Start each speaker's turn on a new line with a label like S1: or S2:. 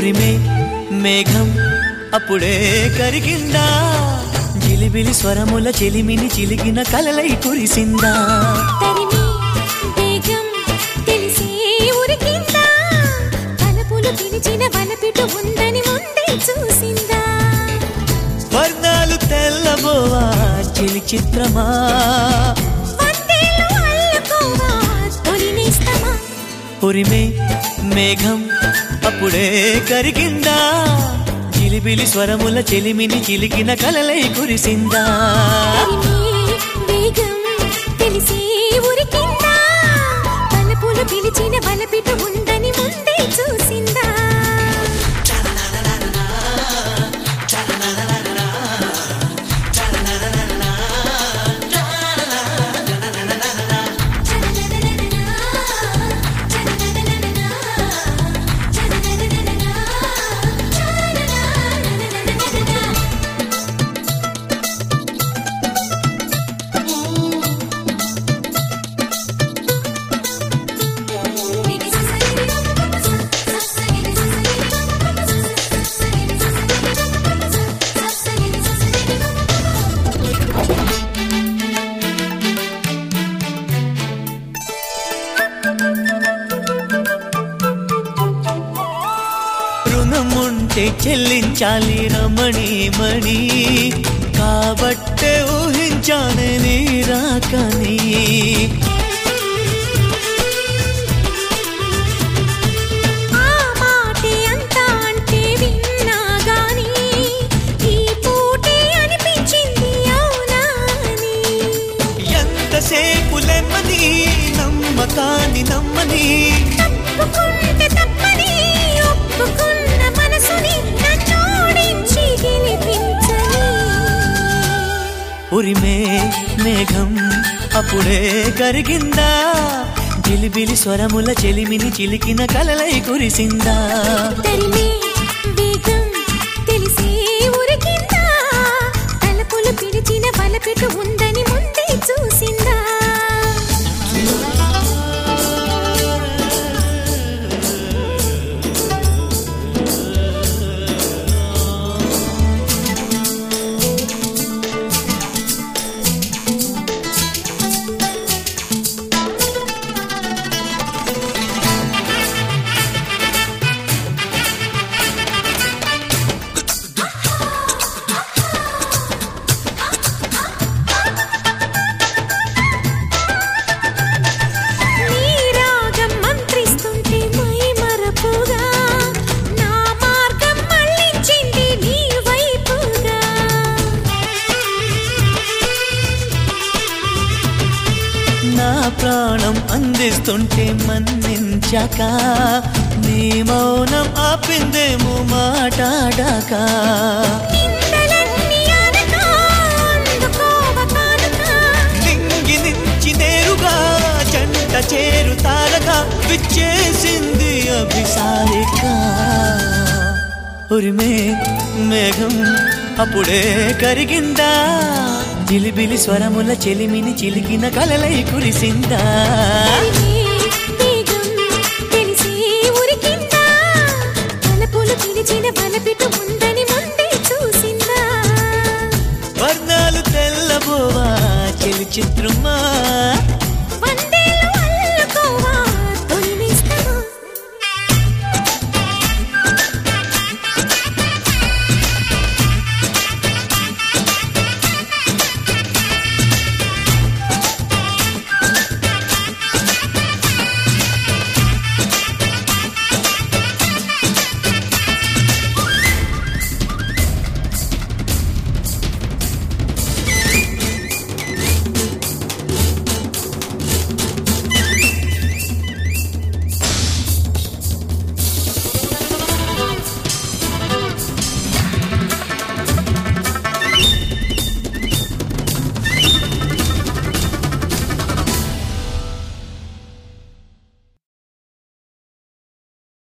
S1: ఉరిమే మేఘం అప్పుడే కరిగిందా జిలిబిలి స్వరముల చెలిమిని చిలికిన కలలై కురిసిందా
S2: తరిమి వేగం తెలిసే ఉరికిందా తలపులు పిలిచిన వలపిటు ఉందని ముందే చూసిందా
S1: వర్ణాలు తెల్లబోవా చిలి చిత్రమా
S2: వందేళ్ళు అల్లుకోవా తొలినేస్తమా
S1: ఉరిమే మేఘం అప్పుడే కరిగిందా జిలిబిలి స్వరముల చెలిమిని చిలికిన కలలై కురిసిందా
S2: తరిమి వేగం తెలిసే ఉరికిందా తలపులు పిలిచిన వలపిటు ఉందని ముందే చూసిందా
S1: రుణముంటే చెల్లించాలి రమణి మణి కాబట్టే ఊహించాను నీ రాకని
S2: ఆ మాటే అంతా అంటే విన్నా గాని ఈ పూటే అనిపించింది అవునా అని
S1: ఎంతసేపు లెమ్మని నమ్మకాన్ని నమ్మని
S2: తప్పుకుంటే తప్పని ఒప్పుకున్న మనసుని నన్నోడించి గెలిపించని
S1: ఉరిమే మేఘం అప్పుడే కరిగిందా జిలిబిలి స్వరముల చెలిమిని చిలికిన కలలై కురిసిందా
S2: తరిమే వేగం తెలిసే ఉరికిందా తలపులు పిలిచిన వలపెట్టు ఉందని ముందే చూసిందా నీ రాగం మంత్రిస్తుంటే మై మరపుగా నా మార్గం మళ్ళించింది నీ వైపుగా
S1: నా ప్రాణం అందిస్తుంటే మన్నించాక నీ మౌనం ఆపిందేమో మాటాడాక
S2: నిందలన్నీ అనక అందుకోవ కానుక
S1: నింగి నుంచి నేరుగా జంట చేరుతారగా విచ్చేసింది అభిసారిక ఉరిమే మేఘం అప్పుడే కరిగిందా జిలిబిలి స్వరముల చెలిమిని చిలికిన కలలై కురిసిందా
S2: తరిమే వేగం తెలిసే ఉరికిందా తలపులు పిలిచిన వలపిటు ఉందని ముందే చూసిందా
S1: వర్ణాలు తెల్లబోవా చెలి చిత్రమా